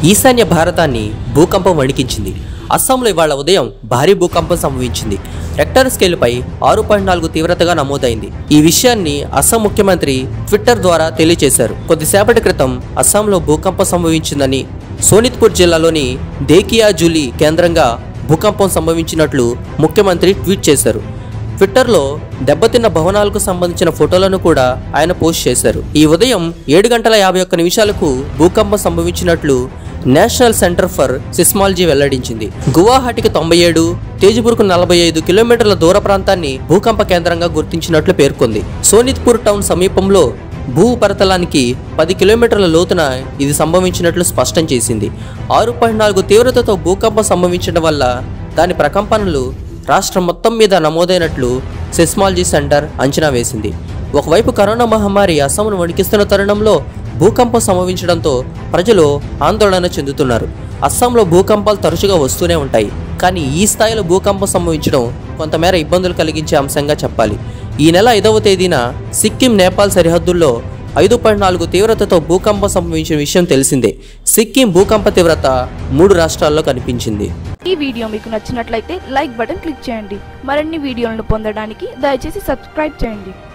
ఈశాన్య భారతాన్ని భూకంపం వణికించింది అస్సాంలో ఇవాళ ఉదయం భారీ భూకంపం సంభవించింది రెక్టర్ స్కేలుపై ఆరు పాయింట్ నాలుగు తీవ్రతగా నమోదైంది ఈ విషయాన్ని అస్సాం ముఖ్యమంత్రి ట్విట్టర్ ద్వారా తెలియజేశారు కొద్దిసేపటి క్రితం అస్సాంలో భూకంపం సంభవించిందని సోనిత్పూర్ జిల్లాలోని దేకియా జూలి కేంద్రంగా భూకంపం సంభవించినట్లు ముఖ్యమంత్రి ట్వీట్ చేశారు ట్విట్టర్లో దెబ్బతిన్న భవనాలకు సంబంధించిన ఫోటోలను కూడా ఆయన పోస్ట్ చేశారు ఈ ఉదయం ఏడు గంటల యాభై ఒక్క నిమిషాలకు భూకంపం సంభవించినట్లు నేషనల్ సెంటర్ ఫర్ సిస్మాలజీ వెల్లడించింది గువాహటికి తొంభై ఏడు తేజ్పూర్కు నలభై ఐదు కిలోమీటర్ల దూర ప్రాంతాన్ని భూకంప కేంద్రంగా గుర్తించినట్లు పేర్కొంది సోనిత్పూర్ టౌన్ సమీపంలో భూ ఉపరితలానికి పది కిలోమీటర్ల లోతున ఇది సంభవించినట్లు స్పష్టం చేసింది ఆరు పాయింట్ నాలుగు తీవ్రతతో భూకంపం సంభవించడం వల్ల దాని ప్రకంపనలు రాష్ట్రం మొత్తం మీద నమోదైనట్లు సెస్మాలజీ సెంటర్ అంచనా వేసింది ఒకవైపు కరోనా మహమ్మారి అస్సాంను వణికిస్తున్న తరుణంలో భూకంపం సంభవించడంతో ప్రజలు ఆందోళన చెందుతున్నారు అస్సాంలో భూకంపాలు తరచుగా వస్తూనే ఉంటాయి కానీ ఈ స్థాయిలో భూకంపం సంభవించడం కొంతమేర ఇబ్బందులు కలిగించే అంశంగా చెప్పాలి ఈ నెల ఐదవ తేదీన సిక్కిం నేపాల్ సరిహద్దుల్లో ఐదు పాయింట్ నాలుగు తీవ్రతతో భూకంపం సంభవించిన విషయం తెలిసిందే సిక్కిం భూకంప తీవ్రత మూడు రాష్ట్రాల్లో కనిపించింది ఈ వీడియో మీకు నచ్చినట్లయితే లైక్ బటన్ క్లిక్ చేయండి మరిన్ని వీడియోలను పొందడానికి దయచేసి సబ్స్క్రైబ్ చేయండి